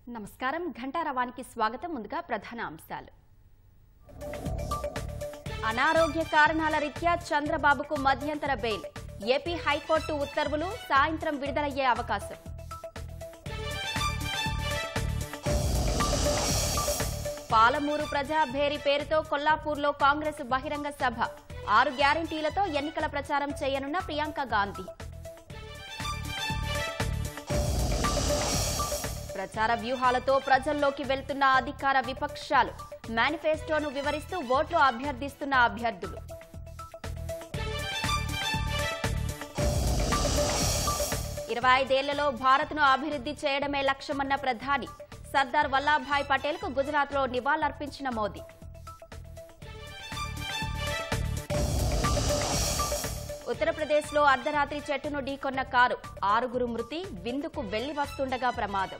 నమస్కారం ఘంటారవానికి స్వాగతం ముందుగా ప్రధాన అంశాలు అనారోగ్య కారణాల రీత్యా చంద్రబాబుకు మధ్యంతర బెయిల్ ఏపీ హైకోర్టు ఉత్తర్వులు సాయంత్రం విడుదలయ్యే అవకాశం పాలమూరు ప్రజా భేరి పేరుతో కొల్లాపూర్లో కాంగ్రెస్ బహిరంగ సభ ఆరు గ్యారంటీలతో ఎన్నికల ప్రచారం చేయనున్న ప్రియాంక గాంధీ ప్రచార వ్యూహాలతో ప్రజల్లోకి వెళ్తున్న అధికార విపక్షాలు మేనిఫెస్టోను వివరిస్తూ ఓట్లు అభ్యర్థిస్తున్న అభ్యర్థులు ఇరవై ఐదేళ్లలో భారత్ను అభివృద్ధి చేయడమే లక్ష్యమన్న ప్రధాని సర్దార్ వల్లభాయ్ పటేల్కు గుజరాత్లో నివాళులర్పించిన మోదీ ఉత్తరప్రదేశ్లో అర్ధరాత్రి చెట్టును ఢీకొన్న కారు ఆరుగురు మృతి విందుకు వెళ్లి వస్తుండగా ప్రమాదం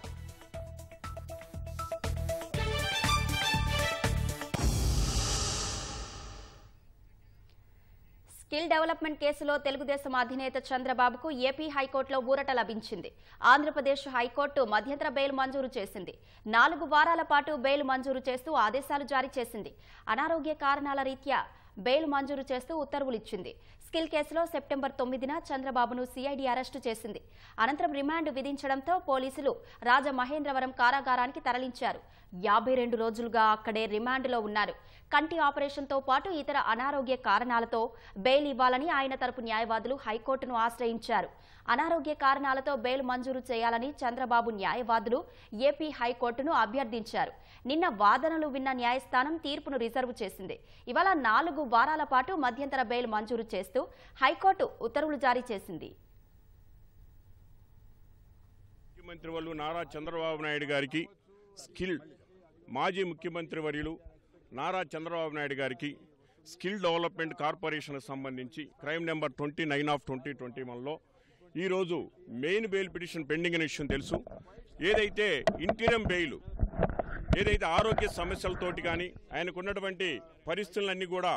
స్కిల్ డెవలప్మెంట్ కేసులో తెలుగుదేశం అధినేత చంద్రబాబుకు ఏపీ హైకోర్టులో ఊరట లభించింది ఆంధ్రప్రదేశ్ హైకోర్టు మధ్యంతర బెయిల్ మంజూరు చేసింది నాలుగు వారాల పాటు బెయిల్ మంజూరు చేస్తూ ఆదేశాలు జారీ చేసింది అనారోగ్య కారణాల రీత్యా బెయిల్ మంజూరు చేస్తూ ఉత్తర్వులు ఇచ్చింది స్కిల్ కేసులో సెప్టెంబర్ తొమ్మిదిన చంద్రబాబును సిఐడి అరెస్టు చేసింది అనంతరం రిమాండ్ విధించడంతో పోలీసులు రాజమహేంద్రవరం కారాగారానికి తరలించారు యాభై రెండు రోజులుగా అక్కడే రిమాండ్లో ఉన్నారు కంటి ఆపరేషన్తో పాటు ఇతర అనారోగ్య కారణాలతో బెయిల్ ఇవ్వాలని ఆయన తరపు న్యాయవాదులు హైకోర్టును ఆశ్రయించారు అనారోగ్య కారణాలతో బెయిల్ మంజూరు చేయాలని చంద్రబాబు న్యాయవాదులు ఏపీ హైకోర్టును అభ్యర్థించారు నిన్న వాదనలు విన్న న్యాయస్థానం తీర్పును రిజర్వ్ చేసింది ఇవాళ నాలుగు వారాల పాటు మధ్యంతర బెయిల్ మంజూరు చేస్తూ హైకోర్టు ఉత్తర్వులు జారీ చేసింది ముఖ్యమంత్రి వాళ్ళు నారా చంద్రబాబు నాయుడు గారికి స్కిల్ మాజీ ముఖ్యమంత్రి వర్యులు నారా చంద్రబాబు నాయుడు గారికి స్కిల్ డెవలప్మెంట్ కార్పొరేషన్కి సంబంధించి crime number twenty nine of twenty twenty వన్లో ఈరోజు మెయిన్ బెయిల్ పిటిషన్ పెండింగ్ అనే విషయం తెలుసు ఏదైతే ఇంటీరియం బెయిల్ ఏదైతే ఆరోగ్య సమస్యలతోటి కానీ ఆయనకున్నటువంటి పరిస్థితులన్నీ కూడా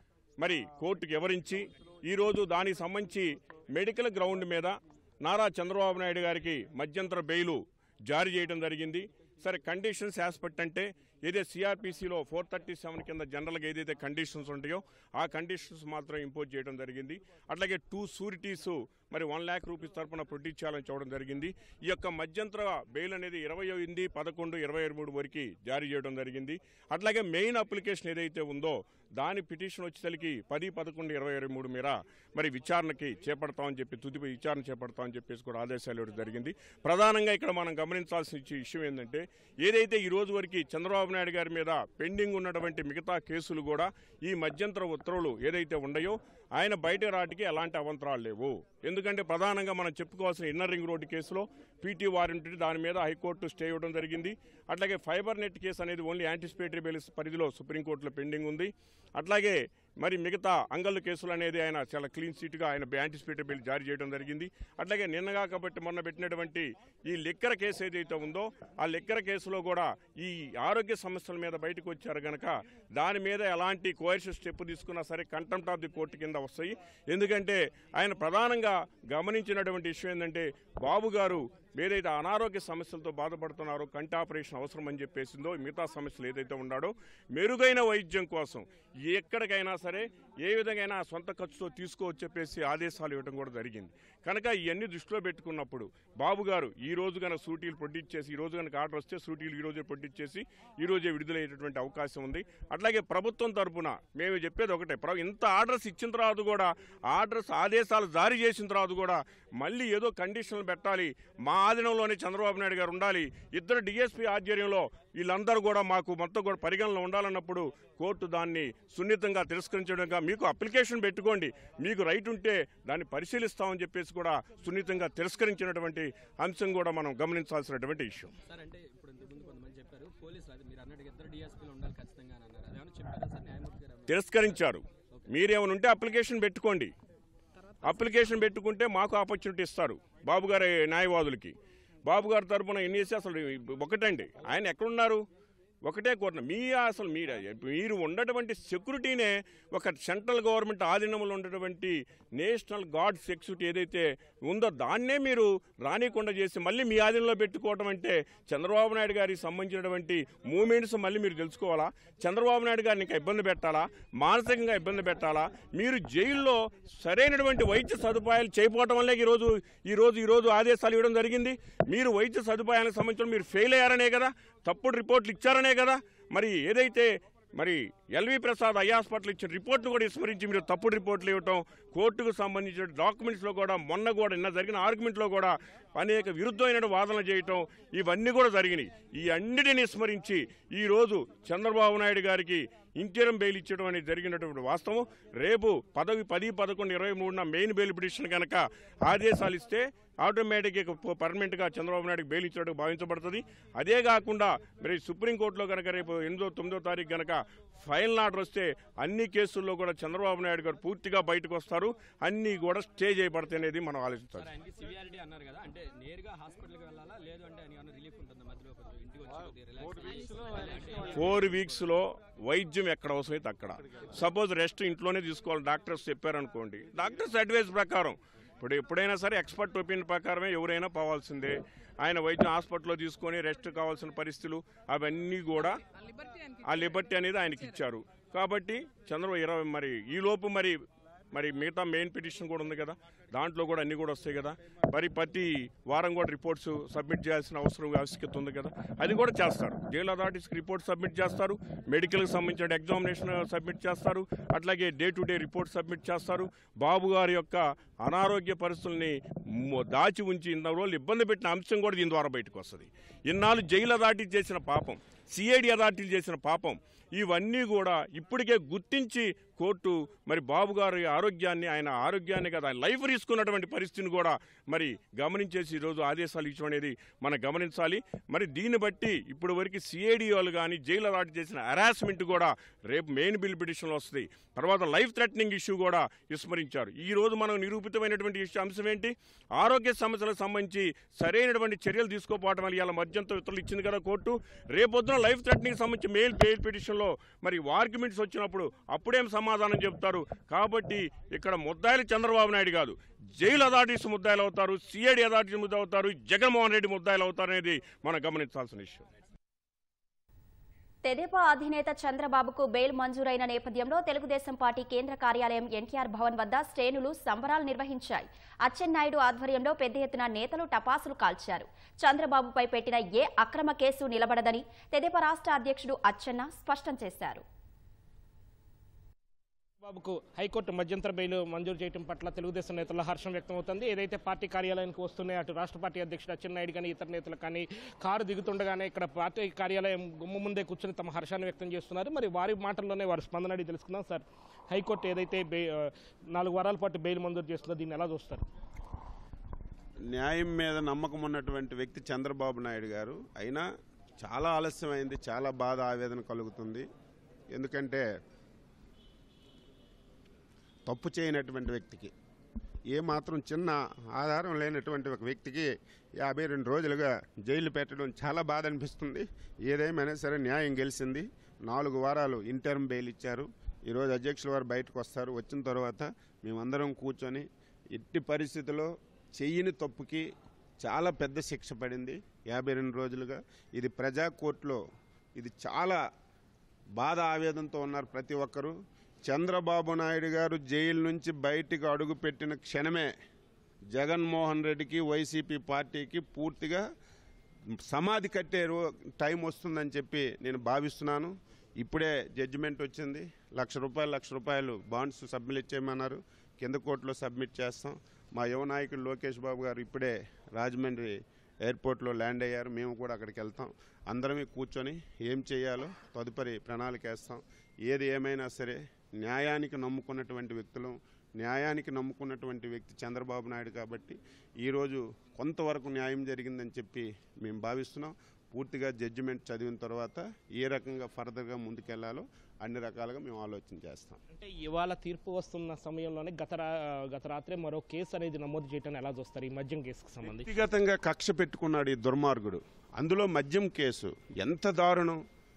మరి కోర్టుకు వివరించి ఈరోజు దానికి సంబంధించి మెడికల్ గ్రౌండ్ మీద నారా చంద్రబాబు నాయుడు గారికి మధ్యంతర బెయిలు జారీ చేయడం జరిగింది సరే కండిషన్స్ యాస్పెక్ట్ అంటే ఏదైతే సిఆర్పిసిలో ఫోర్ థర్టీ సెవెన్ కింద జనరల్గా ఏదైతే కండిషన్స్ ఉంటాయో ఆ కండిషన్స్ మాత్రం ఇంపోజ్ చేయడం జరిగింది అట్లాగే టూ సూరిటీస్ మరి వన్ ల్యాక్ రూపీస్ తరపున ప్రొడ్యూస్ చేయాలని చూడడం జరిగింది ఈ యొక్క మధ్యంతర బెయిల్ అనేది ఇరవై ఎనిమిది పదకొండు ఇరవై మూడు వరకు జారీ చేయడం జరిగింది అట్లాగే మెయిన్ అప్లికేషన్ ఏదైతే ఉందో దాని పిటిషన్ వచ్చేసరికి పది పదకొండు ఇరవై ఇరవై మూడు మేర మరి విచారణకి చేపడతామని చెప్పి తుది విచారణ చేపడతామని చెప్పేసి కూడా ఆదేశాలు ఇవ్వడం జరిగింది ప్రధానంగా ఇక్కడ మనం గమనించాల్సిన ఇచ్చే విషయం ఏంటంటే ఏదైతే ఈ రోజు వరకు చంద్రబాబు నాయుడు గారి మీద పెండింగ్ ఉన్నటువంటి మిగతా కేసులు కూడా ఈ మధ్యంతర ఉత్తర్వులు ఏదైతే ఉన్నాయో ఆయన బయట రాటికి ఎలాంటి అవంతరాలు లేవు ఎందుకంటే ప్రధానంగా మనం చెప్పుకోవాల్సిన ఇన్నర్ రింగ్ రోడ్డు కేసులో పీటీ వారెంట్ దాని మీద హైకోర్టు స్టే ఇవ్వడం జరిగింది అట్లాగే ఫైబర్ నెట్ కేసు అనేది ఓన్లీ యాంటిసిపేటరీ బెయిల్ పరిధిలో సుప్రీంకోర్టులో పెండింగ్ ఉంది అట్లాగే మరి మిగతా అంగళ్ళు కేసులు అనేది ఆయన చాలా క్లీన్ సీట్గా ఆయన యాంటిసిపేటరీ బిల్ జారీ చేయడం జరిగింది అట్లాగే నిన్నగా కాబట్టి మొన్న పెట్టినటువంటి ఈ లెక్కర కేసు ఏదైతే ఉందో ఆ లెక్కర కేసులో కూడా ఈ ఆరోగ్య సమస్యల మీద బయటకు వచ్చారు గనక దాని మీద ఎలాంటి కోయర్షన్ స్టెప్ తీసుకున్నా సరే కంటెంప్ట్ ఆఫ్ ది కోర్టు కింద వస్తాయి ఎందుకంటే ఆయన ప్రధానంగా గమనించినటువంటి విషయం ఏంటంటే బాబు గారు ఏదైతే అనారోగ్య సమస్యలతో బాధపడుతున్నారో కంటి ఆపరేషన్ అవసరం అని చెప్పేసిందో మిగతా సమస్యలు ఏదైతే ఉన్నాడో మెరుగైన వైద్యం కోసం ఎక్కడికైనా సరే ఏ విధంగా సొంత ఖర్చుతో తీసుకోవచ్చు చెప్పేసి ఆదేశాలు ఇవ్వడం కూడా జరిగింది కనుక ఇవన్నీ దృష్టిలో పెట్టుకున్నప్పుడు బాబు గారు ఈ రోజు కనుక సూటీలు ప్రొడ్యూస్ చేసి ఈ రోజు కనుక ఆర్డర్ వస్తే సూటీలు ఈ రోజే ప్రొడ్యూస్ చేసి ఈ రోజే విడుదలయ్యేటటువంటి అవకాశం ఉంది అట్లాగే ప్రభుత్వం తరపున మేము చెప్పేది ఒకటే ప్ర- ఇంత ఆర్డర్స్ ఇచ్చిన తర్వాత కూడా ఆర్డర్స్ ఆదేశాలు జారీ చేసిన తర్వాత కూడా మళ్ళీ ఏదో కండిషన్లు పెట్టాలి మా ఆధీనంలోనే చంద్రబాబు నాయుడు గారు ఉండాలి ఇద్దరు డిఎస్పీ ఆధ్వర్యంలో వీళ్ళందరూ కూడా మాకు మొత్తం కూడా పరిగణలో ఉండాలన్నప్పుడు కోర్టు దాన్ని సున్నితంగా తిరస్కరించడంగా మీకు అప్లికేషన్ పెట్టుకోండి మీకు రైట్ ఉంటే దాన్ని పరిశీలిస్తామని చెప్పేసి కూడా సున్నితంగా తిరస్కరించినటువంటి అంశం కూడా మనం గమనించాల్సినటువంటి విషయం సార్ అంటే ఇప్పుడు ఇంతకు ముందు కొంతమంది చెప్పారు పోలీసులు అది మీరు అన్నట్టు ఇద్దరు డిఎస్పీలు ఉండాలి ఖచ్చితంగా అని అన్నారు అదేమన్నా చెప్పారా సార్ న్యాయమూర్తి గారు ఏమన్నా? తిరస్కరించారు మీరేమైనా ఉంటే అప్లికేషన్ పెట్టుకోండి అప్లికేషన్ పెట్టుకుంటే మాకు ఆపర్చునిటీ ఇస్తారు బాబు గారి న్యాయవాదులకి బాబు గారి తరపున ఎన్ని చేసి అసలు ఒకటండి ఆయన ఎక్కడున్నారు ఒకటే కోరిన మీ అసలు మీరు మీరు ఉన్నటువంటి సెక్యూరిటీనే ఒక సెంట్రల్ గవర్నమెంట్ ఆధీనంలో ఉన్నటువంటి నేషనల్ గార్డ్ సెక్యూరిటీ ఏదైతే ఉందో దాన్నే మీరు రానికుండా చేసి మళ్ళీ మీ ఆధీనంలో పెట్టుకోవడం అంటే చంద్రబాబు నాయుడు గారికి సంబంధించినటువంటి మూమెంట్స్ మళ్ళీ మీరు తెలుసుకోవాలా చంద్రబాబు నాయుడు గారిని ఇంకా ఇబ్బంది పెట్టాలా మానసికంగా ఇబ్బంది పెట్టాలా మీరు జైల్లో సరైనటువంటి వైద్య సదుపాయాలు చేయకపోవటం వల్లే ఈరోజు ఈరోజు ఈరోజు ఆదేశాలు ఇవ్వడం జరిగింది మీరు వైద్య సదుపాయాలకు సంబంధించిన మీరు ఫెయిల్ అయ్యారనే కదా తప్పుడు రిపోర్ట్లు ఇచ్చారనే కదా మరి ఏదైతే మరి ఎల్వి ప్రసాద్ ఐ హాస్పిటల్ ఇచ్చిన రిపోర్ట్ను కూడా విస్మరించి మీరు తప్పుడు రిపోర్ట్లు ఇవ్వటం కోర్టుకు సంబంధించిన డాక్యుమెంట్స్లో కూడా మొన్న కూడా నిన్న జరిగిన ఆర్గ్యుమెంట్లో కూడా అనేక విరుద్ధమైన వాదనలు చేయటం ఇవన్నీ కూడా జరిగినాయి ఈ అన్నిటిని విస్మరించి ఈరోజు చంద్రబాబు నాయుడు గారికి ఇంటీరియం బెయిల్ ఇచ్చడం అనేది జరిగినటువంటి వాస్తవం రేపు పదవి పది పదకొండు ఇరవై మూడున మెయిన్ బెయిల్ పిటిషన్ కనుక ఆదేశాలు ఇస్తే ఆటోమేటిక్గా పర్మనెంట్గా చంద్రబాబు నాయుడుకి బెయిల్ ఇచ్చినట్టు భావించబడుతుంది అదే కాకుండా మరి సుప్రీంకోర్టులో కనుక రేపు ఎనిమిదో తొమ్మిదో తారీఖు కనుక ఫైనల్ ఆర్డర్ వస్తే అన్ని కేసుల్లో కూడా చంద్రబాబు నాయుడు గారు పూర్తిగా బయటకు వస్తారు అన్నీ కూడా స్టే చేయబడతాయి అనేది మనం ఆలోచించాలి సార్ ఆయనకి సివియారిటీ అన్నారు కదా అంటే నేరుగా హాస్పిటల్కి వెళ్ళాలా లేదు అంటే ఆయన ఏమైనా రిలీఫ్ ఉంటుందా మధ్యలో కొంచెం ఇంటికి వచ్చి రిలాక్స్ ఫోర్ వీక్స్లో వైద్యం ఎక్కడ అవసరమైతే అక్కడ సపోజ్ రెస్ట్ ఇంట్లోనే తీసుకోవాలి డాక్టర్స్ చెప్పారనుకోండి డాక్టర్స్ అడ్వైస్ ప్రకారం ఇప్పుడు ఎప్పుడైనా సరే ఎక్స్పర్ట్ ఒపీనియన్ ప్రకారమే ఎవరైనా పోవాల్సిందే ఆయన వైద్యం హాస్పిటల్లో తీసుకొని రెస్ట్ కావాల్సిన పరిస్థితులు అవన్నీ కూడా ఆ లిబర్టీ అనేది ఆయనకి ఇచ్చారు కాబట్టి చంద్రబాబు ఇరవై మరి ఈ లోపు మరి మరి మిగతా మెయిన్ పిటిషన్ కూడా ఉంది కదా దాంట్లో కూడా అన్ని కూడా వస్తాయి కదా మరి ప్రతి వారం కూడా రిపోర్ట్స్ సబ్మిట్ చేయాల్సిన అవసరం ఆవశ్యకత ఉంది కదా అది కూడా చేస్తారు జైలు అథారిటీస్కి రిపోర్ట్ సబ్మిట్ చేస్తారు మెడికల్కి సంబంధించిన ఎగ్జామినేషన్ సబ్మిట్ చేస్తారు అట్లాగే day to day report submit చేస్తారు బాబు గారి యొక్క అనారోగ్య పరిస్థితుల్ని మ- దాచి ఉంచి ఇన్ని రోజులు ఇబ్బంది పెట్టిన అంశం కూడా దీని ద్వారా బయటకు వస్తుంది ఇన్నాళ్ళు జైలు అథారిటీ చేసిన పాపం సిఐడి అథారిటీలు చేసిన పాపం ఇవన్నీ కూడా ఇప్పటికే గుర్తించి కోర్టు మరి బాబు గారి ఆరోగ్యాన్ని ఆయన ఆరోగ్యాన్ని కదా ఆయన లైఫ్ తీసుకున్నటువంటి పరిస్థితిని కూడా మరి గమనించేసి ఈరోజు ఆదేశాలు ఇచ్చడం అనేది మనం గమనించాలి మరి దీన్ని బట్టి ఇప్పుడు వరకు సిఐడి వాళ్ళు కానీ జైలు అలాట్ చేసిన హరాస్మెంట్ కూడా రేపు మెయిన్ బిల్ పిటిషన్లో వస్తుంది తర్వాత లైఫ్ థ్రెటనింగ్ ఇష్యూ కూడా విస్మరించారు ఈ రోజు మనం నిరూపితమైనటువంటి ఇష్యూ అంశం ఏంటి ఆరోగ్య సమస్యలకు సంబంధించి సరైనటువంటి చర్యలు తీసుకోపోవడం వల్ల ఇలా మధ్యంతో ఇతరులు ఇచ్చింది కదా కోర్టు రేపొద్దున లైఫ్ థ్రెటనింగ్ సంబంధించి మెయిల్ బెయిల్ పిటిషన్లో మరి ఆర్గ్యుమెంట్స్ వచ్చినప్పుడు అప్పుడేం సమాధానం చెప్తారు కాబట్టి ఇక్కడ ముద్దాయిలు చంద్రబాబు నాయుడు కాదు జైలు అథారిటీస్ ముద్దాయిలు అవుతారు సిఐడి అథారిటీస్ ముద్ద అవుతారు జగన్మోహన్ రెడ్డి ముద్దాయిలు అవుతారు అనేది మనం గమనించాల్సిన విషయం తెదేపా అధినేత చంద్రబాబుకు బెయిల్ మంజూరైన నేపథ్యంలో తెలుగుదేశం పార్టీ కేంద్ర కార్యాలయం ఎన్టీఆర్ భవన్ వద్ద శ్రేణులు సంబరాలు నిర్వహించాయి అచ్చెన్నాయుడు ఆధ్వర్యంలో పెద్ద ఎత్తున నేతలు టపాసులు కాల్చారు చంద్రబాబుపై పెట్టిన ఏ అక్రమ కేసు నిలబడదని తెదేపా రాష్ట్ర అధ్యక్షుడు అచ్చెన్న స్పష్టం చేశారు బాబుకు హైకోర్టు మధ్యంతర బెయిల్ మంజూరు చేయడం పట్ల తెలుగుదేశం నేతల హర్షం వ్యక్తం అవుతుంది ఏదైతే పార్టీ కార్యాలయానికి వస్తున్నాయి అటు రాష్ట్ర పార్టీ అధ్యక్షుడు అచ్చెన్నాయుడు కానీ ఇతర నేతలు కానీ కారు దిగుతుండగానే ఇక్కడ పార్టీ కార్యాలయం గుమ్మ ముందే కూర్చొని తమ హర్షాన్ని వ్యక్తం చేస్తున్నారు మరి వారి మాటల్లోనే వారి స్పందన అడిగి తెలుసుకుందాం సార్ హైకోర్టు ఏదైతే బె ఆ, నాలుగు వారాల పాటు బెయిల్ మంజూరు చేస్తుందో దీన్ని ఎలా చూస్తారు న్యాయం మీద నమ్మకం ఉన్నటువంటి వ్యక్తి చంద్రబాబు నాయుడు గారు అయినా చాలా ఆలస్యమైంది చాలా బాధ ఆవేదన కలుగుతుంది ఎందుకంటే తప్పు చేయనటువంటి వ్యక్తికి ఏ మాత్రం చిన్న ఆధారం లేనటువంటి ఒక వ్యక్తికి యాభై రెండు రోజులుగా జైలు పెట్టడం చాలా బాధ అనిపిస్తుంది ఏదేమైనా సరే న్యాయం గెలిచింది నాలుగు వారాలు ఇంటర్మ్ బెయిల్ ఇచ్చారు ఈరోజు అధ్యక్షుల వారు బయటకు వస్తారు వచ్చిన తర్వాత మేమందరం కూర్చొని ఎట్టి పరిస్థితుల్లో చెయ్యని తప్పుకి చాలా పెద్ద శిక్ష పడింది యాభై రెండు రోజులుగా ఇది ప్రజా కోర్టులో ఇది చాలా బాధ ఆవేదనతో ఉన్నారు ప్రతి ఒక్కరూ చంద్రబాబు నాయుడు గారు జైలు నుంచి బయటికి అడుగుపెట్టిన క్షణమే జగన్మోహన్ రెడ్డికి వైసీపీ పార్టీకి పూర్తిగా సమాధి కట్టే రో టైం వస్తుందని చెప్పి నేను భావిస్తున్నాను ఇప్పుడే జడ్జిమెంట్ వచ్చింది లక్ష రూపాయలు లక్ష రూపాయలు బాండ్స్ సబ్మిట్ చేయమన్నారు కింద కోర్టులో సబ్మిట్ చేస్తాం మా యువ నాయకుడు లోకేష్ బాబు గారు ఇప్పుడే రాజమండ్రి ఎయిర్పోర్ట్లో ల్యాండ్ అయ్యారు మేము కూడా అక్కడికి వెళ్తాం అందరమే కూర్చొని ఏం చేయాలో తదుపరి ప్రణాళిక వేస్తాం ఏది ఏమైనా సరే న్యాయానికి నమ్ముకున్నటువంటి వ్యక్తులు న్యాయానికి నమ్ముకున్నటువంటి వ్యక్తి చంద్రబాబు నాయుడు కాబట్టి ఈరోజు కొంతవరకు న్యాయం జరిగిందని చెప్పి మేము భావిస్తున్నాం పూర్తిగా జడ్జిమెంట్ చదివిన తర్వాత ఏ రకంగా ఫర్దర్గా ముందుకెళ్లాలో అన్ని రకాలుగా మేము ఆలోచన చేస్తాం అంటే ఇవాళ తీర్పు వస్తున్న సమయంలోనే గత రా గత రాత్రే మరో కేసు అనేది నమోదు చేయడం ఎలా చూస్తారు ఈ మద్యం కేసుకు సంబంధించి వ్యక్తిగతంగా కక్ష పెట్టుకున్నాడు ఈ దుర్మార్గుడు అందులో మద్యం కేసు ఎంత దారుణం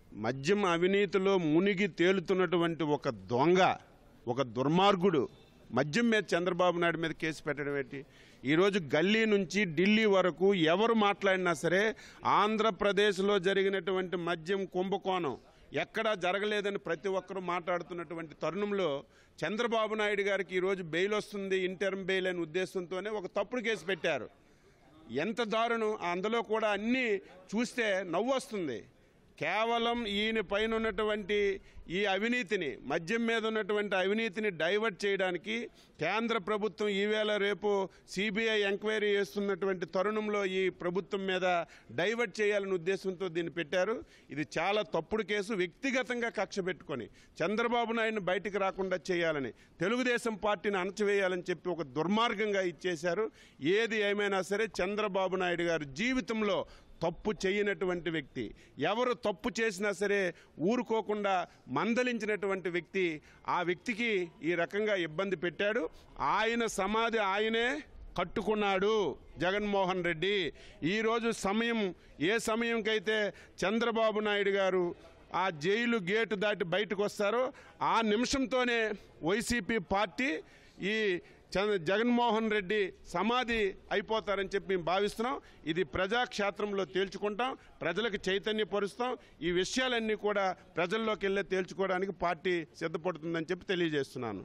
మద్యం అవినీతిలో మునిగి తేలుతున్నటువంటి ఒక దొంగ ఒక దుర్మార్గుడు మద్యం మీద చంద్రబాబు నాయుడు మీద కేసు పెట్టడం ఏంటి ఈరోజు గల్లీ నుంచి ఢిల్లీ వరకు ఎవరు మాట్లాడినా సరే ఆంధ్రప్రదేశ్లో జరిగినటువంటి మద్యం కుంభకోణం ఎక్కడా జరగలేదని ప్రతి ఒక్కరూ మాట్లాడుతున్నటువంటి తరుణంలో చంద్రబాబు నాయుడు గారికి ఈరోజు బెయిల్ వస్తుంది ఇంటర్మ్ బెయిల్ అనే ఉద్దేశంతోనే ఒక తప్పుడు కేసు పెట్టారు ఎంత దారుణం అందులో కూడా అన్నీ చూస్తే నవ్వు వస్తుంది కేవలం ఈయన పైన ఉన్నటువంటి ఈ అవినీతిని మద్యం మీద ఉన్నటువంటి అవినీతిని డైవర్ట్ చేయడానికి కేంద్ర ప్రభుత్వం ఈవేళ రేపు సిబిఐ ఎంక్వైరీ చేస్తున్నటువంటి తరుణంలో ఈ ప్రభుత్వం మీద డైవర్ట్ చేయాలనే ఉద్దేశంతో దీన్ని పెట్టారు ఇది చాలా తప్పుడు కేసు వ్యక్తిగతంగా కక్ష పెట్టుకొని చంద్రబాబు నాయుడిని బయటికి రాకుండా చేయాలని తెలుగుదేశం పార్టీని అణచివేయాలని చెప్పి ఒక దుర్మార్గంగా ఇచ్చేశారు ఏది ఏమైనా సరే చంద్రబాబు నాయుడు గారు జీవితంలో తప్పు చేయనటువంటి వ్యక్తి ఎవరు తప్పు చేసినా సరే ఊరుకోకుండా మందలించినటువంటి వ్యక్తి ఆ వ్యక్తికి ఈ రకంగా ఇబ్బంది పెట్టాడు ఆయన సమాధి ఆయనే కట్టుకున్నాడు జగన్మోహన్ రెడ్డి ఈరోజు సమయం ఏ సమయంకైతే చంద్రబాబు నాయుడు గారు ఆ జైలు గేటు దాటి బయటకు వస్తారో ఆ నిమిషంతోనే వైసీపీ పార్టీ ఈ చంద్ర జగన్మోహన్ రెడ్డి సమాధి అయిపోతారని చెప్పి మేము భావిస్తున్నాం ఇది ప్రజాక్షేత్రంలో తేల్చుకుంటాం ప్రజలకు చైతన్యపరుస్తాం ఈ విషయాలన్నీ కూడా ప్రజల్లోకి వెళ్ళే తేల్చుకోవడానికి పార్టీ సిద్ధపడుతుందని చెప్పి తెలియజేస్తున్నాను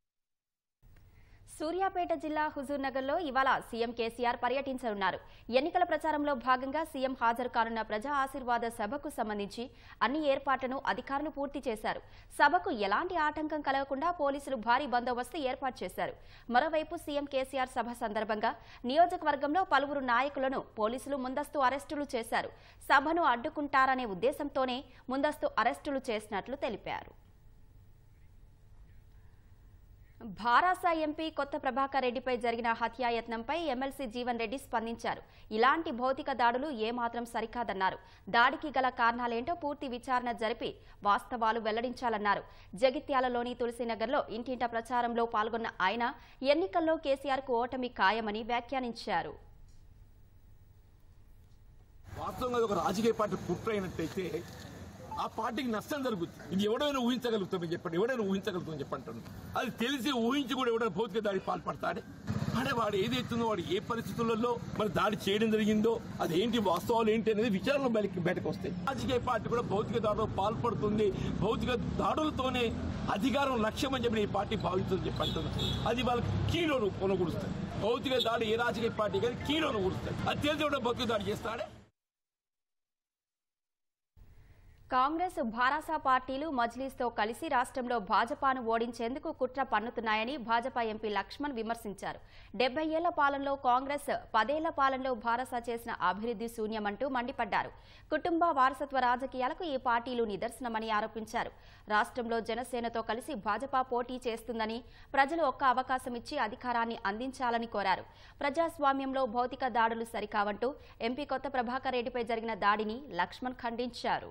సూర్యాపేట జిల్లా హుజూర్నగర్లో ఇవాళ సీఎం కేసీఆర్ పర్యటించనున్నారు ఎన్నికల ప్రచారంలో భాగంగా సీఎం హాజరు కానున్న ప్రజా ఆశీర్వాద సభకు సంబంధించి అన్ని ఏర్పాట్లను అధికారులు పూర్తి చేశారు సభకు ఎలాంటి ఆటంకం కలగకుండా పోలీసులు భారీ బందోబస్తు ఏర్పాటు చేశారు మరోవైపు సీఎం కేసీఆర్ సభ సందర్భంగా నియోజకవర్గంలో పలువురు నాయకులను పోలీసులు ముందస్తు అరెస్టులు చేశారు సభను అడ్డుకుంటారనే ఉద్దేశంతోనే ముందస్తు అరెస్టులు చేసినట్లు తెలిపారు భారాస ఎంపీ కొత్త ప్రభాకర్ రెడ్డిపై జరిగిన హత్యాయత్నంపై ఎమ్మెల్సీ జీవన్ రెడ్డి స్పందించారు ఇలాంటి భౌతిక దాడులు ఏమాత్రం సరికాదన్నారు దాడికి గల కారణాలేంటో పూర్తి విచారణ జరిపి వాస్తవాలు వెల్లడించాలన్నారు జగిత్యాలలోని తులసీనగర్లో ఇంటింట ప్రచారంలో పాల్గొన్న ఆయన ఎన్నికల్లో కేసీఆర్ కు ఓటమి ఖాయమని వ్యాఖ్యానించారు వాస్తవంగా అది ఒక రాజకీయ పార్టీ కుట్ర అయినట్టయితే ఆ పార్టీకి నష్టం జరుగుతుంది ఇది ఎవడైనా ఊహించగలుగుతామని చెప్పండి ఎవడైనా ఊహించగలుగుతామని చెప్పంటాను అది తెలిసి ఊహించి కూడా ఎవడైనా భౌతిక దాడికి పాల్పడతాడే అంటే వాడు ఏదైతుందో వాడు ఏ పరిస్థితులలో మరి దాడి చేయడం జరిగిందో అది ఏంటి వాస్తవాలు ఏంటి అనేది విచారణ బయటకు బయటకు వస్తాయి రాజకీయ పార్టీ కూడా భౌతిక దాడులకు పాల్పడుతుంది భౌతిక దాడులతోనే అధికారం లక్ష్యం అని చెప్పి ఈ పార్టీ భావిస్తుంది చెప్పి అంటున్నారు అది వాళ్ళకి కీలోను కొనగూడుస్తుంది భౌతిక దాడి ఏ రాజకీయ పార్టీ కానీ కీలోను కూడుస్తుంది అది తెలిసి కూడా భౌతిక దాడి చేస్తాడే కాంగ్రెస్ భారాసా పార్టీలు మజ్లీస్తో కలిసి రాష్ట్రంలో భాజపాను ఓడించేందుకు కుట్ర పన్నుతున్నాయని భాజపా ఎంపీ లక్ష్మణ్ విమర్శించారు డెబ్బై ఏళ్ల పాలనలో కాంగ్రెస్ పదేళ్ల పాలనలో భారసా చేసిన అభివృద్ధి శూన్యమంటూ మండిపడ్డారు కుటుంబ వారసత్వ రాజకీయాలకు ఈ పార్టీలు నిదర్శనమని ఆరోపించారు రాష్ట్రంలో జనసేనతో కలిసి భాజపా పోటీ చేస్తుందని ప్రజలు ఒక్క అవకాశం ఇచ్చి అధికారాన్ని అందించాలని కోరారు ప్రజాస్వామ్యంలో భౌతిక దాడులు సరికావంటూ ఎంపీ కొత్త ప్రభాకర్ రెడ్డిపై జరిగిన దాడిని లక్ష్మణ్ ఖండించారు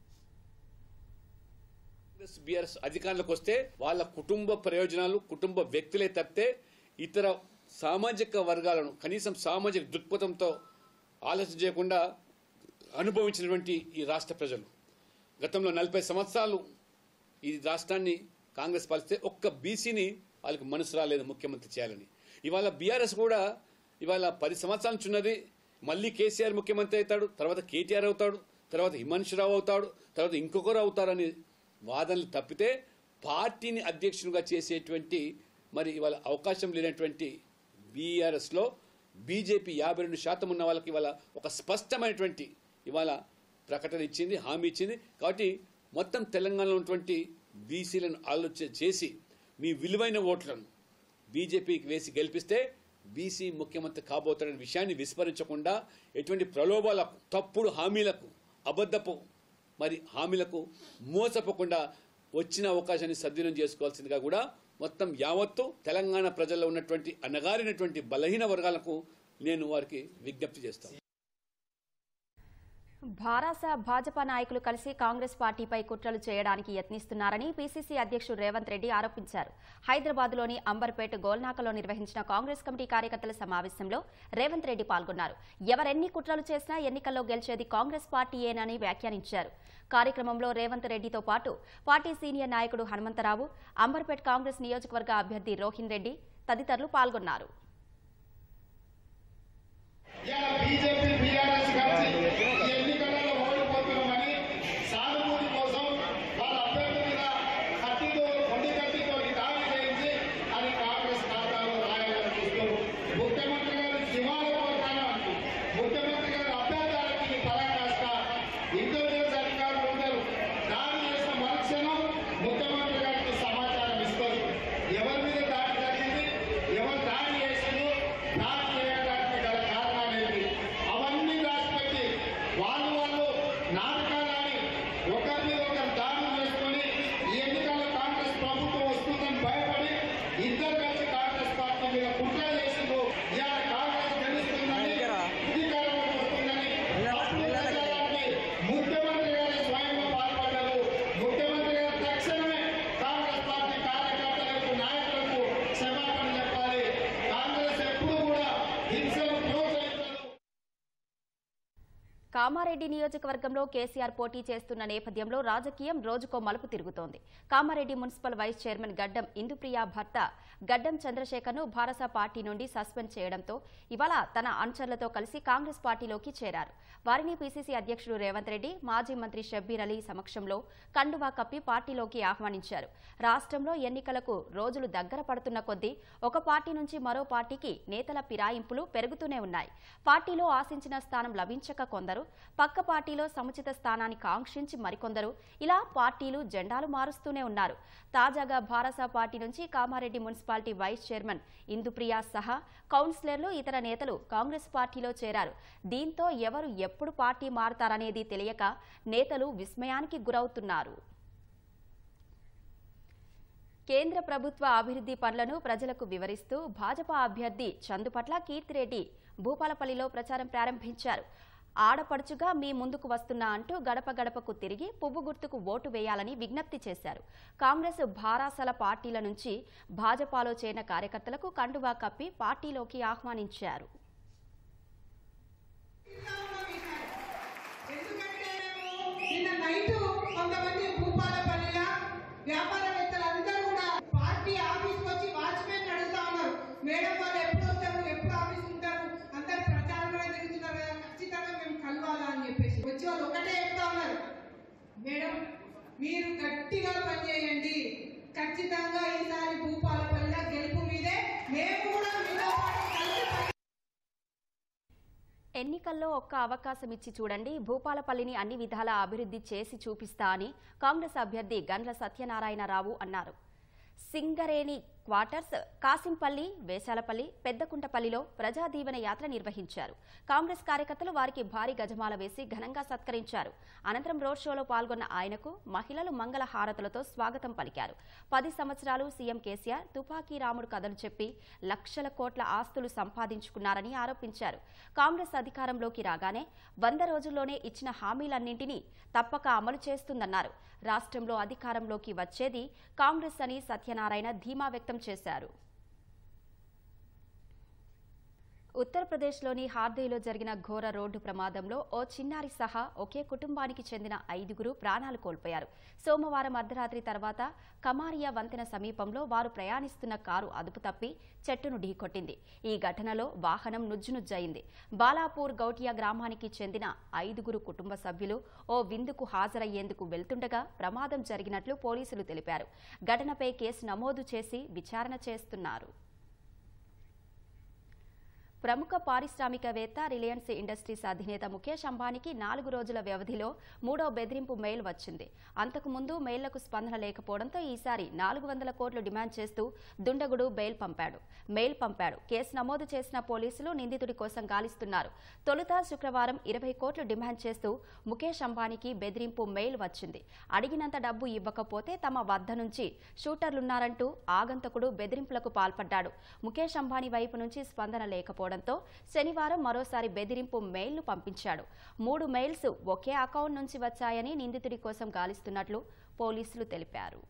కాంగ్రెస్ బీఆర్ఎస్ అధికారంలోకి వస్తే వాళ్ళ కుటుంబ ప్రయోజనాలు కుటుంబ వ్యక్తులే తప్పితే ఇతర సామాజిక వర్గాలను కనీసం సామాజిక దృక్పథంతో ఆలోచన చేయకుండా అనుభవించినటువంటి ఈ రాష్ట్ర ప్రజలు గతంలో నలభై సంవత్సరాలు ఈ రాష్ట్రాన్ని కాంగ్రెస్ పాలిస్తే ఒక్క బీసీని వాళ్ళకి మనసు రాలేదు ముఖ్యమంత్రి చేయాలని ఇవాళ బీఆర్ఎస్ కూడా ఇవాళ పది సంవత్సరాల నుంచి ఉన్నది మళ్ళీ కేసీఆర్ ముఖ్యమంత్రి అవుతాడు తర్వాత కేటీఆర్ అవుతాడు తర్వాత హిమాంశురావు అవుతాడు తర్వాత ఇంకొకరు అవుతారని వాదనలు తప్పితే పార్టీని అధ్యక్షునిగా చేసేటువంటి మరి ఇవాళ అవకాశం లేనటువంటి బీఆర్ఎస్లో బీజేపీ యాభై రెండు శాతం ఉన్న వాళ్ళకి ఇవాళ ఒక స్పష్టమైనటువంటి ఇవాళ ప్రకటన ఇచ్చింది హామీ ఇచ్చింది కాబట్టి మొత్తం తెలంగాణలో ఉన్నటువంటి బీసీలను ఆలోచన చేసి మీ విలువైన ఓట్లను బీజేపీకి వేసి గెలిపిస్తే బీసీ ముఖ్యమంత్రి కాబోతాడనే విషయాన్ని విస్మరించకుండా ఎటువంటి ప్రలోభాలకు తప్పుడు హామీలకు అబద్ధపు మరి హామీలకు మోసపోకుండా వచ్చిన అవకాశాన్ని సద్వినియోగం చేసుకోవాల్సిందిగా కూడా మొత్తం యావత్తు తెలంగాణ ప్రజల్లో ఉన్నటువంటి అనగారినటువంటి బలహీన వర్గాలకు నేను వారికి విజ్ఞప్తి చేస్తాను భారాస భాజపా నాయకులు కలిసి కాంగ్రెస్ పార్టీపై కుట్రలు చేయడానికి యత్నిస్తున్నారని పీసీసీ అధ్యక్షుడు రేవంత్ రెడ్డి ఆరోపించారు హైదరాబాద్లోని అంబర్పేట గోల్నాకలో నిర్వహించిన కాంగ్రెస్ కమిటీ కార్యకర్తల సమావేశంలో రేవంత్ రెడ్డి పాల్గొన్నారు ఎవరెన్ని కుట్రలు చేసినా ఎన్నికల్లో గెలిచేది కాంగ్రెస్ పార్టీయేనని వ్యాఖ్యానించారు కార్యక్రమంలో రేవంత్ రెడ్డితో పాటు పార్టీ సీనియర్ నాయకుడు హనుమంతరావు అంబర్పేట్ కాంగ్రెస్ నియోజకవర్గ అభ్యర్థి రోహిన్ రెడ్డి తదితరులు పాల్గొన్నారు ఇవాళ బీజేపీ బీఆర్ఎస్ కలిసి ఈ ఎన్నికలలో ఓడిపోతున్నామని సానుభూతి కోసం వాళ్ళ అభ్యర్థి మీద కత్తితో కొండి కత్తితో దాడి చేయించి అది కాంగ్రెస్ ఖాతాలో రాయాలని చూస్తారు ముఖ్యమంత్రి గారు దివాళ కోరుతాను ముఖ్యమంత్రి గారు అభ్యర్థాలకి పరాకాష్ట ఇంటెలిజెన్స్ అధికారులు ఉంటారు దాడి చేసిన మరుక్షణం ముఖ్యమంత్రి గారికి సమాచారం ఇస్తారు ఎవరి మీద దాడి జరిగింది ఎవరు దాడి చేసిండు దాడి చేయడానికి గల కారణాలు ఏంటి అవన్నీ రాసిపెట్టి వాళ్ళు వాళ్ళు నాటకాలని ఒకరి మీద ఒకరు దాడులు చేసుకొని ఈ ఎన్నికల్లో కాంగ్రెస్ ప్రభుత్వం వస్తుందని భయపడి ఇద్దరు కలిసి కాంగ్రెస్ పార్టీ మీద కుట్ర చేసిండు ఇవాళ కాంగ్రెస్ గెలుస్తుందని అధికారంలోకి వస్తుందని తప్పుడు ప్రచారానికి ముఖ్యమంత్రి గారి స్వయంగా పాల్పడ్డారు ముఖ్యమంత్రి గారు తక్షణమే కాంగ్రెస్ పార్టీ కార్యకర్తలకు నాయకులకు క్షమాపణ చెప్పాలి కాంగ్రెస్ ఎప్పుడు కూడా హింసను ప్రోత్సహించదు కామారెడ్డి నియోజకవర్గంలో కేసీఆర్ పోటీ చేస్తున్న నేపథ్యంలో రాజకీయం రోజుకో మలుపు తిరుగుతోంది కామారెడ్డి మున్సిపల్ వైస్ చైర్మన్ గడ్డం ఇందుప్రియ భర్త గడ్డం చంద్రశేఖర్ను భారస పార్టీ నుండి సస్పెండ్ చేయడంతో ఇవాళ తన అనుచరులతో కలిసి కాంగ్రెస్ పార్టీలోకి చేరారు వారిని పీసీసీ అధ్యక్షుడు రేవంత్ రెడ్డి మాజీ మంత్రి షబ్బీర్ అలీ సమక్షంలో కండువా కప్పి పార్టీలోకి ఆహ్వానించారు రాష్ట్రంలో ఎన్నికలకు రోజులు దగ్గర పడుతున్న కొద్దీ ఒక పార్టీ నుంచి మరో పార్టీకి నేతల ఫిరాయింపులు పెరుగుతూనే ఉన్నాయి పార్టీలో ఆశించిన స్థానం లభించక కొందరు పక్క పార్టీలో సముచిత స్థానాన్ని కాంక్షించి మరికొందరు ఇలా పార్టీలు జెండాలు మారుస్తూనే ఉన్నారు తాజాగా భారస పార్టీ నుంచి Kamareddy municipality vice chairman Indupriya సహా కౌన్సిలర్లు ఇతర నేతలు కాంగ్రెస్ పార్టీలో చేరారు దీంతో ఎవరు ఎప్పుడు పార్టీ మారతారనేది తెలియక నేతలు విస్మయానికి గురవుతున్నారు కేంద్ర ప్రభుత్వ అభివృద్ధి పనులను ప్రజలకు వివరిస్తూ భాజపా అభ్యర్థి చందుపట్ల కీర్తిరెడ్డి భూపాలపల్లిలో ప్రచారం ప్రారంభించారు ఆడపడుచుగా మీ ముందుకు వస్తున్నా అంటూ గడప గడపకు తిరిగి పువ్వు గుర్తుకు ఓటు వేయాలని విజ్ఞప్తి చేశారు కాంగ్రెస్ భారాసల పార్టీల నుంచి భాజపాలో చేరిన కార్యకర్తలకు కండువా కప్పి పార్టీలోకి ఆహ్వానించారు ఎందుకంటే మేము నిన్న నైట్ కొంతమంది భూపాలపల్లిల వ్యాపారవేత్తలు అందరూ కూడా పార్టీ ఆఫీస్ వచ్చి వాచ్మెన్ అడుగుతా ఉన్నారు మేడం వాళ్ళు ఎప్పుడు వస్తారు ఎప్పుడు ఆఫీస్ ఉంటారు అందరు ప్రచారంలో తిరుగుతున్నారు కదా ఖచ్చితంగా మేము కలవాలా అని చెప్పేసి వచ్చి వాళ్ళు ఒకటే చెప్తా ఉన్నారు మేడం మీరు గట్టిగా పనిచేయండి ఖచ్చితంగా ఈసారి భూపాలపల్లిలో గెలుపు మీదే మేము కూడా మీతో పాటు కలిసి పని ఎన్నికల్లో ఒక్క అవకాశం ఇచ్చి చూడండి భూపాలపల్లిని అన్ని విధాల అభివృద్ధి చేసి చూపిస్తా అని కాంగ్రెస్ అభ్యర్థి గండ్ల సత్యనారాయణరావు అన్నారు సింగరేణి క్వార్టర్స్ కాసింపల్లి వేశాలపల్లి పెద్దకుంటపల్లిలో ప్రజా దీవెన యాత్ర నిర్వహించారు కాంగ్రెస్ కార్యకర్తలు వారికి భారీ గజమాల వేసి ఘనంగా సత్కరించారు అనంతరం రోడ్ షోలో పాల్గొన్న ఆయనకు మహిళలు మంగళ హారతులతో స్వాగతం పలికారు పది సంవత్సరాలు సీఎం కేసీఆర్ తుపాకీ రాముడు కథలు చెప్పి లక్షల కోట్ల ఆస్తులు సంపాదించుకున్నారని ఆరోపించారు కాంగ్రెస్ అధికారంలోకి రాగానే వంద రోజుల్లోనే ఇచ్చిన హామీలన్నింటినీ తప్పక అమలు చేస్తుందన్నారు రాష్ట్రంలో అధికారంలోకి వచ్చేది కాంగ్రెస్ అని సత్యనారాయణ ధీమా వ్యక్తం చేశారు ఉత్తరప్రదేశ్లోని హార్దయ్లో జరిగిన ఘోర రోడ్డు ప్రమాదంలో ఓ చిన్నారి సహా ఒకే కుటుంబానికి చెందిన ఐదుగురు ప్రాణాలు కోల్పోయారు సోమవారం అర్ధరాత్రి తర్వాత కమారియా వంతెన సమీపంలో వారు ప్రయాణిస్తున్న కారు అదుపు తప్పి చెట్టును ఢీకొట్టింది ఈ ఘటనలో వాహనం నుజ్జునుజ్జయింది బాలాపూర్ గౌటియా గ్రామానికి చెందిన ఐదుగురు కుటుంబ సభ్యులు ఓ విందుకు హాజరయ్యేందుకు వెళ్తుండగా ప్రమాదం జరిగినట్లు పోలీసులు తెలిపారు ఘటనపై కేసు నమోదు చేసి విచారణ చేస్తున్నారు ప్రముఖ పారిశ్రామికవేత్త రిలయన్స్ ఇండస్ట్రీస్ అధినేత ముఖేష్ అంబానీకి నాలుగు రోజుల వ్యవధిలో మూడో బెదిరింపు మెయిల్ వచ్చింది అంతకుముందు మెయిల్లకు స్పందన లేకపోవడంతో ఈసారి నాలుగు వందల కోట్లు డిమాండ్ చేస్తూ దుండగుడు బెయిల్ పంపాడు మెయిల్ పంపాడు కేసు నమోదు చేసిన పోలీసులు నిందితుడి కోసం గాలిస్తున్నారు తొలుత శుక్రవారం ఇరవై కోట్లు డిమాండ్ చేస్తూ ముఖేష్ అంబానీకి బెదిరింపు మెయిల్ వచ్చింది అడిగినంత డబ్బు ఇవ్వకపోతే తమ వద్ద నుంచి షూటర్లున్నారంటూ ఆగంతకుడు బెదిరింపులకు పాల్పడ్డాడు ముఖేష్ అంబానీ వైపు నుంచి స్పందన లేకపోవడం లేకపోవడంతో శనివారం మరోసారి బెదిరింపు మెయిల్ను పంపించాడు మూడు మెయిల్స్ ఒకే అకౌంట్ నుంచి వచ్చాయని నిందితుడి కోసం గాలిస్తున్నట్లు పోలీసులు తెలిపారు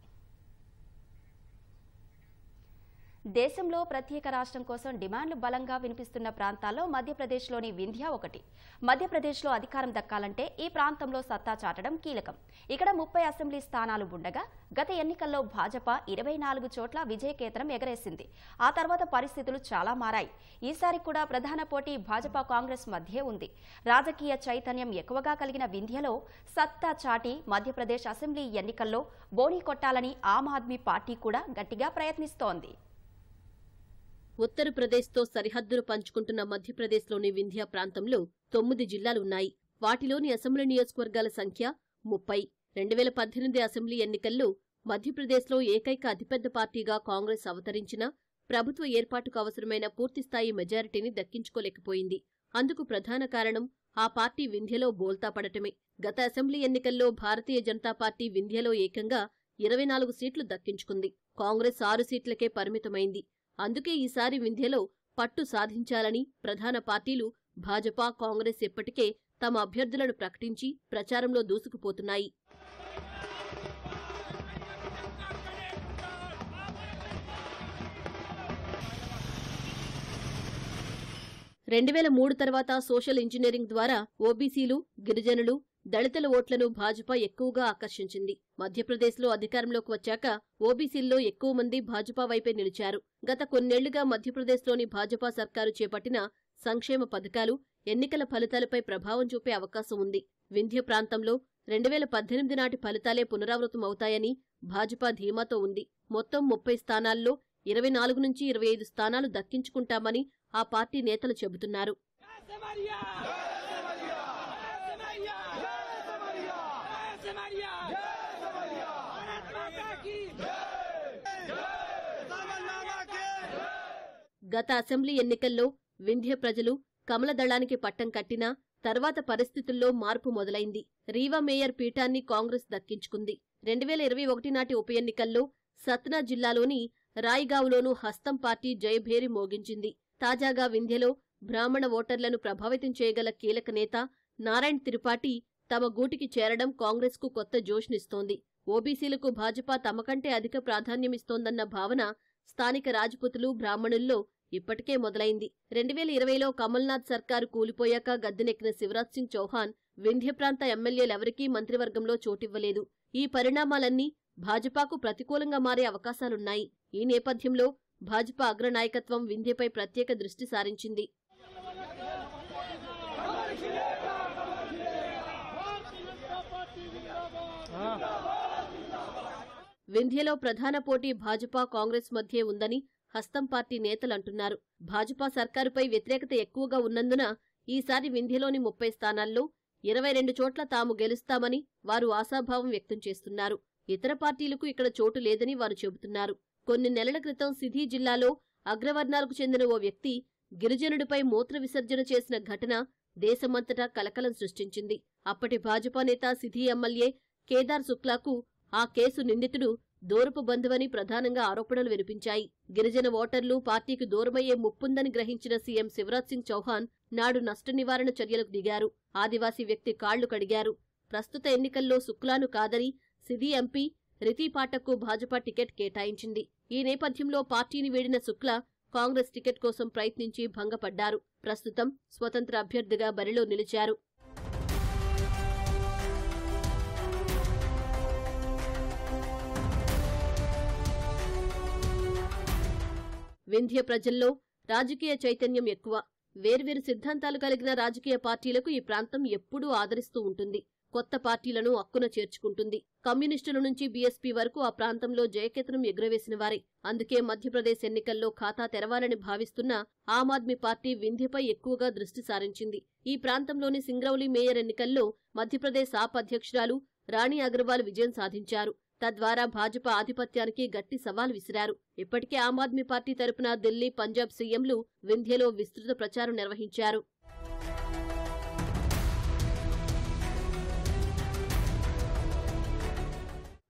దేశంలో ప్రత్యేక రాష్ట్రం కోసం డిమాండ్లు బలంగా వినిపిస్తున్న ప్రాంతాల్లో మధ్యప్రదేశ్లోని వింధ్య ఒకటి మధ్యప్రదేశ్లో అధికారం దక్కాలంటే ఈ ప్రాంతంలో సత్తా చాటడం కీలకం ఇక్కడ ముప్పై అసెంబ్లీ స్థానాలు ఉండగా గత ఎన్నికల్లో భాజపా ఇరవై నాలుగు చోట్ల విజయకేతనం ఎగరేసింది ఆ తర్వాత పరిస్థితులు చాలా మారాయి ఈసారి కూడా ప్రధాన పోటీ భాజపా కాంగ్రెస్ మధ్యే ఉంది రాజకీయ చైతన్యం ఎక్కువగా కలిగిన వింధ్యలో సత్తా చాటి మధ్యప్రదేశ్ అసెంబ్లీ ఎన్నికల్లో బోణీ కొట్టాలని ఆమ్ ఆద్మీ పార్టీ కూడా గట్టిగా ప్రయత్నిస్తోంది ఉత్తరప్రదేశ్తో సరిహద్దులు పంచుకుంటున్న మధ్యప్రదేశ్లోని వింధ్యా ప్రాంతంలో తొమ్మిది జిల్లాలున్నాయి వాటిలోని అసెంబ్లీ నియోజకవర్గాల సంఖ్య ముప్పై రెండు వేల పద్దెనిమిది అసెంబ్లీ ఎన్నికల్లో మధ్యప్రదేశ్లో ఏకైక అతిపెద్ద పార్టీగా కాంగ్రెస్ అవతరించినా ప్రభుత్వ ఏర్పాటుకు అవసరమైన పూర్తిస్థాయి మెజారిటీని దక్కించుకోలేకపోయింది అందుకు ప్రధాన కారణం ఆ పార్టీ వింధ్యలో బోల్తా పడటమే గత అసెంబ్లీ ఎన్నికల్లో భారతీయ జనతా పార్టీ వింధ్యలో ఏకంగా ఇరవై నాలుగు సీట్లు దక్కించుకుంది కాంగ్రెస్ ఆరు సీట్లకే పరిమితమైంది అందుకే ఈసారి వింధ్యలో పట్టు సాధించాలని ప్రధాన పార్టీలు భాజపా కాంగ్రెస్ ఇప్పటికే తమ అభ్యర్థులను ప్రకటించి ప్రచారంలో దూసుకుపోతున్నాయి రెండు వేల మూడు తర్వాత సోషల్ ఇంజనీరింగ్ ద్వారా ఓబీసీలు గిరిజనులు దళితుల ఓట్లను భాజపా ఎక్కువగా ఆకర్షించింది మధ్యప్రదేశ్లో అధికారంలోకి వచ్చాక ఓబీసీల్లో ఎక్కువ మంది భాజపా వైపే నిలిచారు గత కొన్నేళ్లుగా మధ్యప్రదేశ్లోని భాజపా సర్కారు చేపట్టిన సంక్షేమ పథకాలు ఎన్నికల ఫలితాలపై ప్రభావం చూపే అవకాశం ఉంది వింధ్య ప్రాంతంలో రెండు వేల పద్దెనిమిది నాటి ఫలితాలే పునరావృతమవుతాయని భాజపా ధీమాతో ఉంది మొత్తం ముప్పై స్థానాల్లో ఇరవై నాలుగు నుంచి ఇరవై ఐదు స్థానాలు దక్కించుకుంటామని ఆ పార్టీ నేతలు చెబుతున్నారు గత అసెంబ్లీ ఎన్నికల్లో వింధ్య ప్రజలు కమల దళానికి పట్టం కట్టినా తర్వాత పరిస్థితుల్లో మార్పు మొదలైంది రీవా మేయర్ పీఠాన్ని కాంగ్రెస్ దక్కించుకుంది రెండు వేల ఇరవై ఒకటి నాటి ఉప ఎన్నికల్లో సత్నా జిల్లాలోని రాయిగావ్లోనూ హస్తం పార్టీ జయభేరి మోగించింది తాజాగా వింధ్యలో బ్రాహ్మణ ఓటర్లను ప్రభావితం చేయగల కీలక నేత నారాయణ్ త్రిపాఠి తమ గూటికి చేరడం కాంగ్రెస్కు కొత్త జోష్నిస్తోంది ఓబీసీలకు భాజపా తమకంటే అధిక ప్రాధాన్యమిస్తోందన్న భావన స్థానిక రాజపుతులు బ్రాహ్మణుల్లో ఇప్పటికే మొదలైంది రెండు వేల ఇరవైలో కమల్నాథ్ సర్కారు కూలిపోయాక గద్దెనెక్కిన శివరాజ్ సింగ్ చౌహాన్ వింధ్య ప్రాంత ఎమ్మెల్యేలెవరికీ మంత్రివర్గంలో చోటివ్వలేదు ఈ పరిణామాలన్నీ భాజపాకు ప్రతికూలంగా మారే అవకాశాలున్నాయి ఈ నేపథ్యంలో భాజపా అగ్రనాయకత్వం వింధ్యపై ప్రత్యేక దృష్టి సారించింది వింధ్యలో ప్రధాన పోటీ భాజపా కాంగ్రెస్ మధ్యే ఉందని హస్తం పార్టీ నేతలంటున్నారు భాజపా సర్కారుపై వ్యతిరేకత ఎక్కువగా ఉన్నందున ఈసారి వింధ్యలోని ముప్పై స్థానాల్లో ఇరవై రెండు చోట్ల తాము గెలుస్తామని వారు ఆశాభావం వ్యక్తం చేస్తున్నారు ఇతర పార్టీలకు ఇక్కడ చోటు లేదని వారు చెబుతున్నారు కొన్ని నెలల క్రితం సిధీ జిల్లాలో అగ్రవర్ణాలకు చెందిన ఓ వ్యక్తి గిరిజనుడిపై మూత్ర విసర్జన చేసిన ఘటన దేశమంతటా కలకలం సృష్టించింది అప్పటి భాజపా నేత సిధీ ఎమ్మెల్యే కేదార్ శుక్లాకు ఆ కేసు నిందితుడు దూరపు బంధువని ప్రధానంగా ఆరోపణలు వినిపించాయి గిరిజన ఓటర్లు పార్టీకి దూరమయ్యే ముప్పుందని గ్రహించిన సీఎం శివరాజ్ సింగ్ చౌహాన్ నాడు నష్ట నివారణ చర్యలకు దిగారు ఆదివాసీ వ్యక్తి కాళ్లు కడిగారు ప్రస్తుత ఎన్నికల్లో శుక్లాను కాదని సిది ఎంపీ రితీ పాఠక్కు భాజపా టికెట్ కేటాయించింది ఈ నేపథ్యంలో పార్టీని వీడిన శుక్ల కాంగ్రెస్ టికెట్ కోసం ప్రయత్నించి భంగపడ్డారు ప్రస్తుతం స్వతంత్ర అభ్యర్థిగా బరిలో నిలిచారు వింధ్య ప్రజల్లో రాజకీయ చైతన్యం ఎక్కువ వేర్వేరు సిద్ధాంతాలు కలిగిన రాజకీయ పార్టీలకు ఈ ప్రాంతం ఎప్పుడూ ఆదరిస్తూ ఉంటుంది కొత్త పార్టీలను అక్కున చేర్చుకుంటుంది కమ్యూనిస్టుల నుంచి బీఎస్పీ వరకు ఆ ప్రాంతంలో జయకేతనం ఎగురవేసిన వారే అందుకే మధ్యప్రదేశ్ ఎన్నికల్లో ఖాతా తెరవాలని భావిస్తున్న ఆమ్ ఆద్మీ పార్టీ వింధ్యపై ఎక్కువగా దృష్టి సారించింది ఈ ప్రాంతంలోని సింగ్రౌలి మేయర్ ఎన్నికల్లో మధ్యప్రదేశ్ ఆప్ అధ్యక్షురాలు రాణి అగర్వాల్ విజయం సాధించారు తద్వారా భాజపా ఆధిపత్యానికి గట్టి సవాల్ విసిరారు ఇప్పటికే ఆమ్ ఆద్మీ పార్టీ తరపున ఢిల్లీ పంజాబ్ సీఎంలు వింధ్యలో విస్తృత ప్రచారం నిర్వహించారు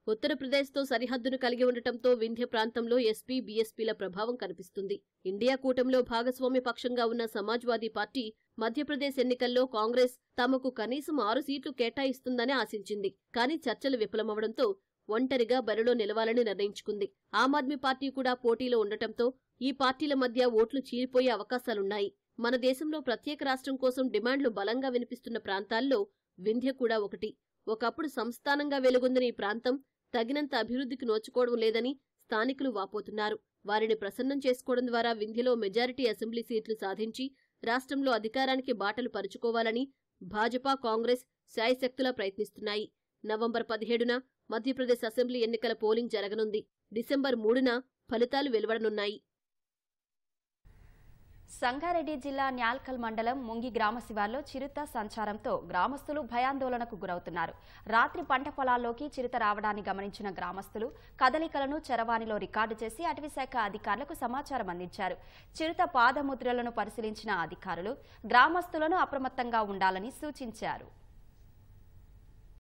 ఉత్తరప్రదేశ్తో సరిహద్దును కలిగి ఉండటంతో వింధ్య ప్రాంతంలో ఎస్పీ బీఎస్పీల ప్రభావం కనిపిస్తుంది ఇండియా కూటమిలో భాగస్వామ్య పక్షంగా ఉన్న సమాజ్వాదీ పార్టీ మధ్యప్రదేశ్ ఎన్నికల్లో కాంగ్రెస్ తమకు కనీసం ఆరు సీట్లు కేటాయిస్తుందని ఆశించింది కానీ చర్చలు విఫలమవడంతో ఒంటరిగా బరిలో నిలవాలని నిర్ణయించుకుంది ఆమ్ ఆద్మీ పార్టీ కూడా పోటీలో ఉండటంతో ఈ పార్టీల మధ్య ఓట్లు చీలిపోయే అవకాశాలున్నాయి మన దేశంలో ప్రత్యేక రాష్ట్రం కోసం డిమాండ్లు బలంగా వినిపిస్తున్న ప్రాంతాల్లో వింధ్య కూడా ఒకటి ఒకప్పుడు సంస్థానంగా వెలుగొందిన ఈ ప్రాంతం తగినంత అభివృద్ధికి నోచుకోవడం లేదని స్థానికులు వాపోతున్నారు వారిని ప్రసన్నం చేసుకోవడం ద్వారా వింధ్యలో మెజారిటీ అసెంబ్లీ సీట్లు సాధించి రాష్ట్రంలో అధికారానికి బాటలు పరుచుకోవాలని భాజపా కాంగ్రెస్ శాయశక్తులా ప్రయత్నిస్తున్నాయి నవంబర్ పదిహేడున మధ్యప్రదేశ్ అసెంబ్లీ ఎన్నికల పోలింగ్ జరగనుంది డిసెంబర్ మూడున ఫలితాలు వెలువడనున్నాయి సంగారెడ్డి జిల్లా న్యాల్కల్ మండలం ముంగి గ్రామ శివార్లో చిరుత సంచారంతో గ్రామస్తులు భయాందోళనకు గురవుతున్నారు రాత్రి పంట పొలాల్లోకి చిరుత రావడాన్ని గమనించిన గ్రామస్తులు కదలికలను చరవాణిలో రికార్డు చేసి అటవీశాఖ అధికారులకు సమాచారం అందించారు చిరుత పాదముద్రలను పరిశీలించిన అధికారులు గ్రామస్తులను అప్రమత్తంగా ఉండాలని సూచించారు